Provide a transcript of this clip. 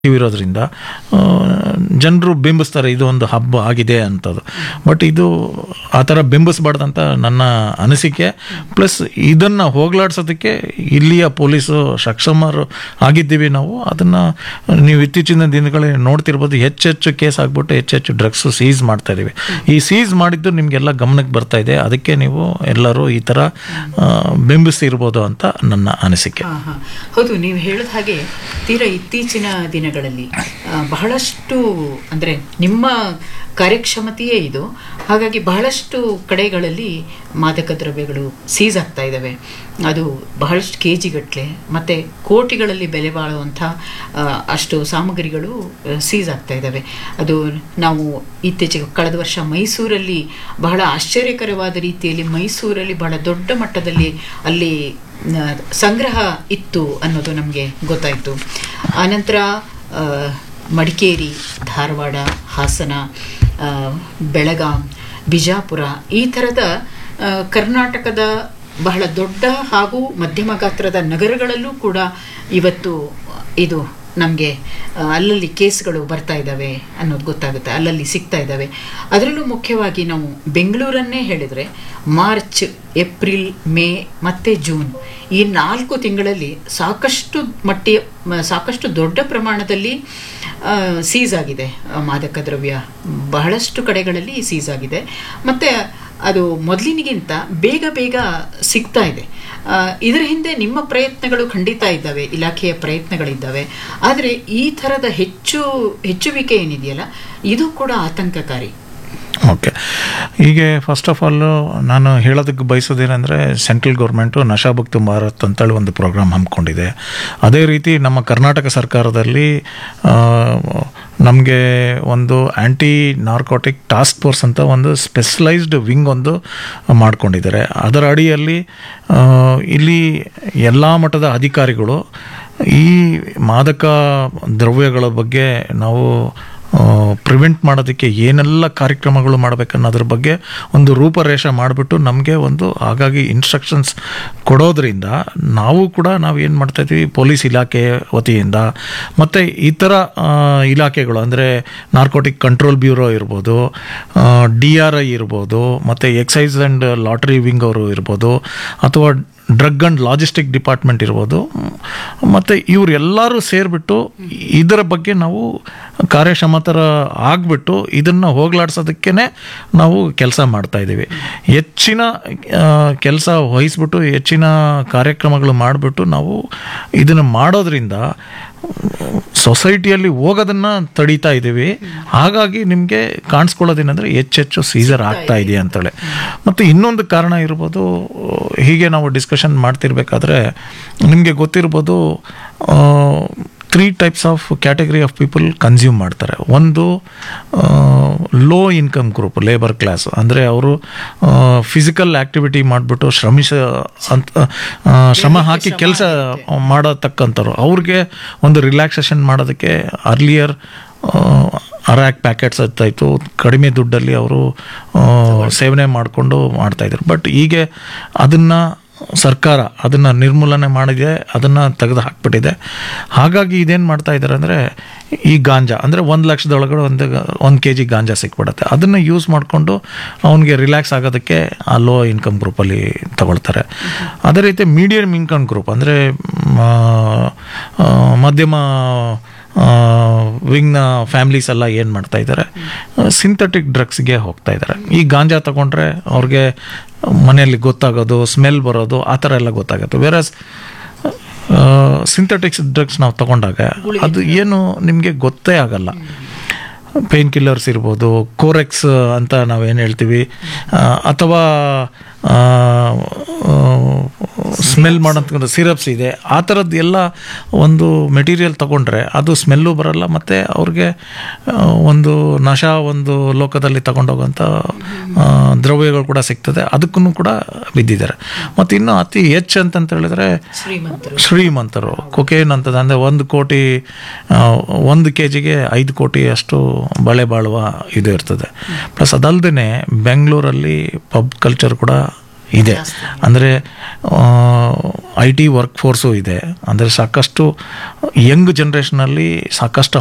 ಇರೋದ್ರಿಂದ ಜನರು ಬಿಂಬಿಸ್ತಾರೆ ಇದು ಒಂದು ಹಬ್ಬ ಆಗಿದೆ ಅಂತದ್ದು ಬಟ್ ಇದು ಆ ಥರ ಬಿಂಬಿಸ್ಬಾರ್ದಂತ ನನ್ನ ಅನಿಸಿಕೆ ಪ್ಲಸ್ ಇದನ್ನು ಹೋಗ್ಲಾಡ್ಸೋದಕ್ಕೆ ಇಲ್ಲಿಯ ಪೊಲೀಸು ಸಕ್ಷಮರು ಆಗಿದ್ದೀವಿ ನಾವು ಅದನ್ನು ನೀವು ಇತ್ತೀಚಿನ ದಿನಗಳಲ್ಲಿ ನೋಡ್ತಿರ್ಬೋದು ಹೆಚ್ಚೆಚ್ಚು ಕೇಸ್ ಆಗ್ಬಿಟ್ಟು ಹೆಚ್ಚೆಚ್ಚು ಡ್ರಗ್ಸ್ ಸೀಸ್ ಮಾಡ್ತಾ ಇದೀವಿ ಈ ಸೀಸ್ ಮಾಡಿದ್ದು ನಿಮಗೆಲ್ಲ ಗಮನಕ್ಕೆ ಬರ್ತಾ ಇದೆ ಅದಕ್ಕೆ ನೀವು ಎಲ್ಲರೂ ಈ ಥರ ಆ, ಬಿಂಬಿಸ್ತಿರ್ಬೋದು ಅಂತ ನನ್ನ ಅನಿಸಿಕೆ ಹಾ, ಹಾ. ಹೌದು ನೀವು ಹೇಳಿದ ಹಾಗೆ ತೀರಾ ಇತ್ತೀಚಿನ ದಿನಗಳಲ್ಲಿ ಆ, ಬಹಳಷ್ಟು ಅಂದರೆ ನಿಮ್ಮ ಕಾರ್ಯಕ್ಷಮತೆಯೇ ಇದು ಹಾಗಾಗಿ ಬಹಳಷ್ಟು ಕಡೆಗಳಲ್ಲಿ ಮಾದಕ ದ್ರವ್ಯಗಳು ಸೀಸ್ ಆಗ್ತಾ ಇದ್ದಾವೆ ಅದು ಬಹಳಷ್ಟು ಕೆ ಜಿಗಟ್ಟಲೆ ಮತ್ತು ಕೋಟಿಗಳಲ್ಲಿ ಬೆಲೆ ಬಾಳುವಂಥ ಆ, ಅಷ್ಟು ಸಾಮಗ್ರಿಗಳು ಸೀಸ್ ಆಗ್ತಾ ಇದ್ದಾವೆ ಅದು ನಾವು ಇತ್ತೀಚೆಗೆ ಕಳೆದ ವರ್ಷ ಮೈಸೂರಲ್ಲಿ ಬಹಳ ಆಶ್ಚರ್ಯಕರವಾದ ರೀತಿಯಲ್ಲಿ ಮೈಸೂರಲ್ಲಿ ಬಹಳ ದೊಡ್ಡ ಮಟ್ಟದಲ್ಲಿ ಅಲ್ಲಿ ನ- ಸಂಗ್ರಹ ಇತ್ತು ಅನ್ನೋದು ನಮಗೆ ಗೊತ್ತಾಯಿತು ಆನಂತರ ಆ, ಮಡಿಕೇರಿ ಧಾರವಾಡ ಹಾಸನ ಆ, ಬೆಳಗಾಂ ಬಿಜಾಪುರ ಈ ಥರದ ಆ, ಕರ್ನಾಟಕದ ಬಹಳ ದೊಡ್ಡ ಹಾಗೂ ಮಧ್ಯಮ ಗಾತ್ರದ ನಗರಗಳಲ್ಲೂ ಕೂಡ ಇವತ್ತು ಇದು ನಮಗೆ ಅಲ್ಲಲ್ಲಿ ಕೇಸ್ಗಳು ಬರ್ತಾ ಇದ್ದಾವೆ ಅನ್ನೋದು ಗೊತ್ತಾಗುತ್ತೆ ಅಲ್ಲಲ್ಲಿ ಸಿಗ್ತಾ ಇದ್ದಾವೆ ಅದರಲ್ಲೂ ಮುಖ್ಯವಾಗಿ ನಾವು ಬೆಂಗಳೂರನ್ನೇ ಹೇಳಿದರೆ ಮಾರ್ಚ್ ಏಪ್ರಿಲ್ ಮೇ ಮತ್ತು ಜೂನ್ ಈ ನಾಲ್ಕು ತಿಂಗಳಲ್ಲಿ ಸಾಕಷ್ಟು ಮಟ್ಟಿ ಮ- ಸಾಕಷ್ಟು ದೊಡ್ಡ ಪ್ರಮಾಣದಲ್ಲಿ ಸೀಸ್ ಆಗಿದೆ ಆ, ಮಾದಕ ದ್ರವ್ಯ ಬಹಳಷ್ಟು ಕಡೆಗಳಲ್ಲಿ ಸೀಸ್ ಆಗಿದೆ ಮತ್ತು ಅದು ಮೊದಲಿನಿಗಿಂತ ಬೇಗ ಬೇಗ ಸಿಗ್ತಾ ಇದೆ ಆ, ಇದರ ಹಿಂದೆ ನಿಮ್ಮ ಪ್ರಯತ್ನಗಳು ಖಂಡಿತ ಇದ್ದಾವೆ ಇಲಾಖೆಯ ಪ್ರಯತ್ನಗಳಿದ್ದಾವೆ ಆದರೆ ಈ ಥರದ ಹೆಚ್ಚು ಹೆಚ್ಚುವಿಕೆ ಏನಿದೆಯಲ್ಲ ಇದು ಕೂಡ ಆತಂಕಕಾರಿ ಓಕೆ ಹೀಗೆ ಫಸ್ಟ್ ಆಫ್ ಆಲ್ ನಾನು ಹೇಳೋದಕ್ಕೆ ಬಯಸೋದೇನೆಂದರೆ ಸೆಂಟ್ರಲ್ ಗೌರ್ಮೆಂಟು ನಶಾಭಕ್ತಿ ಭಾರತ್ ಅಂತೇಳಿ ಒಂದು ಪ್ರೋಗ್ರಾಮ್ ಹಮ್ಮಿಕೊಂಡಿದೆ ಅದೇ ರೀತಿ ನಮ್ಮ ಕರ್ನಾಟಕ ಸರ್ಕಾರದಲ್ಲಿ ನಮಗೆ ಒಂದು ಆ್ಯಂಟಿ ನಾರ್ಕೋಟಿಕ್ ಟಾಸ್ಕ್ ಫೋರ್ಸ್ ಅಂತ ಒಂದು ಸ್ಪೆಷಲೈಸ್ಡ್ ವಿಂಗ್ ಒಂದು ಮಾಡ್ಕೊಂಡಿದ್ದಾರೆ ಅದರ ಅಡಿಯಲ್ಲಿ ಆ, ಇಲ್ಲಿ ಎಲ್ಲ ಮಟ್ಟದ ಅಧಿಕಾರಿಗಳು ಈ ಮಾದಕ ದ್ರವ್ಯಗಳ ಬಗ್ಗೆ ನಾವು ಪ್ರಿವೆಂಟ್ ಮಾಡೋದಕ್ಕೆ ಏನೆಲ್ಲ ಕಾರ್ಯಕ್ರಮಗಳು ಮಾಡಬೇಕನ್ನೋದ್ರ ಬಗ್ಗೆ ಒಂದು ರೂಪರೇಷೆ ಮಾಡಿಬಿಟ್ಟು ನಮಗೆ ಒಂದು ಹಾಗಾಗಿ ಇನ್ಸ್ಟ್ರಕ್ಷನ್ಸ್ ಕೊಡೋದ್ರಿಂದ ನಾವು ಕೂಡ ನಾವು ಏನು ಮಾಡ್ತಾ ಇದ್ದೀವಿ ಪೊಲೀಸ್ ಇಲಾಖೆ ವತಿಯಿಂದ ಮತ್ತು ಇತರ ಆ, ಇಲಾಖೆಗಳು ಅಂದರೆ ನಾರ್ಕೋಟಿಕ್ ಕಂಟ್ರೋಲ್ ಬ್ಯೂರೋ ಇರ್ಬೋದು ಡಿ ಆರ್ ಐ ಇರ್ಬೋದು ಮತ್ತು ಎಕ್ಸೈಸ್ ಆ್ಯಂಡ್ ಲಾಟ್ರಿ ವಿಂಗ್ ಅವರು ಇರ್ಬೋದು ಅಥವಾ ಡ್ರಗ್ ಆ್ಯಂಡ್ ಲಾಜಿಸ್ಟಿಕ್ ಡಿಪಾರ್ಟ್ಮೆಂಟ್ ಇರ್ಬೋದು ಮತ್ತು ಇವರೆಲ್ಲರೂ ಸೇರಿಬಿಟ್ಟು ಇದರ ಬಗ್ಗೆ ನಾವು ಕಾರ್ಯಕ್ಷಮತರ ಆಗಿಬಿಟ್ಟು ಇದನ್ನು ಹೋಗ್ಲಾಡ್ಸೋದಕ್ಕೇ ನಾವು ಕೆಲಸ ಮಾಡ್ತಾ ಇದ್ದೀವಿ ಹೆಚ್ಚಿನ ಕೆಲಸ ವಹಿಸ್ಬಿಟ್ಟು ಹೆಚ್ಚಿನ ಕಾರ್ಯಕ್ರಮಗಳು ಮಾಡಿಬಿಟ್ಟು ನಾವು ಇದನ್ನು ಮಾಡೋದ್ರಿಂದ ಸೊಸೈಟಿಯಲ್ಲಿ ಹೋಗೋದನ್ನು ತಡೀತಾ ಇದ್ದೀವಿ ಹಾಗಾಗಿ ನಿಮಗೆ ಕಾಣಿಸ್ಕೊಳ್ಳೋದೇನೆಂದರೆ ಹೆಚ್ಚೆಚ್ಚು ಸೀಸರ್ ಆಗ್ತಾ ಇದೆ ಅಂತೇಳಿ ಮತ್ತು ಇನ್ನೊಂದು ಕಾರಣ ಇರ್ಬೋದು ಹೀಗೆ ನಾವು ಡಿಸ್ಕಷನ್ ಮಾಡ್ತಿರ್ಬೇಕಾದ್ರೆ ನಿಮಗೆ ಗೊತ್ತಿರ್ಬೋದು three types of category of people consume ಮಾಡ್ತಾರೆ ಒಂದು low income group labour class ಅಂದರೆ ಅವರು ಫಿಸಿಕಲ್ ಆ್ಯಕ್ಟಿವಿಟಿ ಮಾಡಿಬಿಟ್ಟು ಶ್ರಮಿಸ ಅಂತ ಆ, ಶ್ರಮ ಹಾಕಿ ಕೆಲಸ ಮಾಡತಕ್ಕಂಥವ್ರು ಅವ್ರಿಗೆ ಒಂದು ರಿಲ್ಯಾಕ್ಸೇಷನ್ ಮಾಡೋದಕ್ಕೆ ಅರ್ಲಿಯರ್ ಅರಾಕ್ ಪ್ಯಾಕೆಟ್ಸ್ ಇತ್ತು ಕಡಿಮೆ ದುಡ್ಡಲ್ಲಿ ಅವರು ಸೇವನೆ ಮಾಡಿಕೊಂಡು ಮಾಡ್ತಾಯಿದ್ರು ಬಟ್ ಹೀಗೆ ಅದನ್ನು ಸರ್ಕಾರ ಅದನ್ನು ನಿರ್ಮೂಲನೆ ಮಾಡಿದೆ ಅದನ್ನು ತೆಗೆದು ಹಾಕ್ಬಿಟ್ಟಿದೆ ಹಾಗಾಗಿ ಇದೇನು ಮಾಡ್ತಾ ಇದ್ದಾರೆ ಅಂದರೆ ಈ ಗಾಂಜಾ ಅಂದರೆ ಒಂದು ಲಕ್ಷದೊಳಗಡೆ ಒಂದು ಒಂದು ಕೆ ಜಿ ಗಾಂಜಾ ಸಿಕ್ಬಿಡುತ್ತೆ ಅದನ್ನು ಯೂಸ್ ಮಾಡಿಕೊಂಡು ಅವನಿಗೆ ರಿಲ್ಯಾಕ್ಸ್ ಆಗೋದಕ್ಕೆ ಆ ಲೋ ಇನ್ಕಮ್ ಗ್ರೂಪಲ್ಲಿ ತಗೊಳ್ತಾರೆ ಅದೇ ರೀತಿ ಮೀಡಿಯಮ್ ಇನ್ಕಮ್ ಗ್ರೂಪ್ ಅಂದರೆ ಮಧ್ಯಮ ವಿಂಗ್ನ ಫ್ಯಾಮ್ಲೀಸ್ ಎಲ್ಲ ಏನು ಮಾಡ್ತಾ ಇದ್ದಾರೆ ಸಿಂಥೆಟಿಕ್ ಡ್ರಗ್ಸ್ಗೆ ಹೋಗ್ತಾ ಇದ್ದಾರೆ ಈ ಗಾಂಜಾ ತಗೊಂಡ್ರೆ ಅವ್ರಿಗೆ ಮನೆಯಲ್ಲಿ ಗೊತ್ತಾಗೋದು ಸ್ಮೆಲ್ ಬರೋದು ಆ ಥರ ಎಲ್ಲ ಗೊತ್ತಾಗುತ್ತೆ ವೇರಸ್ ಸಿಂಥೆಟಿಕ್ಸ್ ಡ್ರಗ್ಸ್ ನಾವು ತಗೊಂಡಾಗ ಅದು ಏನು ನಿಮಗೆ ಗೊತ್ತೇ ಆಗಲ್ಲ ಪೇನ್ ಕಿಲ್ಲರ್ಸ್ ಇರ್ಬೋದು ಕೋರೆಕ್ಸ್ ಅಂತ ನಾವೇನು ಹೇಳ್ತೀವಿ ಆ, ಅಥವಾ ಸ್ಮೆಲ್ ಮಾಡೋಂಥ ಸಿರಪ್ಸ್ ಇದೆ ಆ ಥರದ್ದು ಎಲ್ಲ ಒಂದು ಮೆಟೀರಿಯಲ್ ತಗೊಂಡ್ರೆ ಅದು ಸ್ಮೆಲ್ಲು ಬರಲ್ಲ ಮತ್ತು ಅವ್ರಿಗೆ ಆ, ಒಂದು ನಶಾ ಒಂದು ಲೋಕದಲ್ಲಿ ತಗೊಂಡೋಗೋಂಥ ಆ, ದ್ರವ್ಯಗಳು ಕೂಡ ಸಿಗ್ತದೆ ಅದಕ್ಕೂ ಕೂಡ ಬಿದ್ದಿದ್ದಾರೆ ಮತ್ತು ಇನ್ನು ಅತಿ ಹೆಚ್ಚು ಅಂತಂತ ಹೇಳಿದ್ರೆ ಶ್ರೀಮಂತರು ಶ್ರೀಮಂತರು ಕೊಕೇನ್ ಅಂತದ ಅಂದರೆ ಒಂದು ಕೋಟಿ ಆ, ಒಂದು ಕೆ ಜಿಗೆ ಐದು ಕೋಟಿ ಅಷ್ಟು ಬಳೆ ಬಾಳುವ ಇದು ಇರ್ತದೆ ಪ್ಲಸ್ ಅದಲ್ಲದೆ ಬೆಂಗಳೂರಲ್ಲಿ ಪಬ್ ಕಲ್ಚರ್ ಕೂಡ ಇದೆ ಜಾಸ್ತಿ. ಅಂದರೆ ಐ ಟಿ ವರ್ಕ್ ಫೋರ್ಸು ಇದೆ ಅಂದರೆ ಸಾಕಷ್ಟು ಯಂಗ್ ಜನ್ರೇಷನಲ್ಲಿ ಸಾಕಷ್ಟು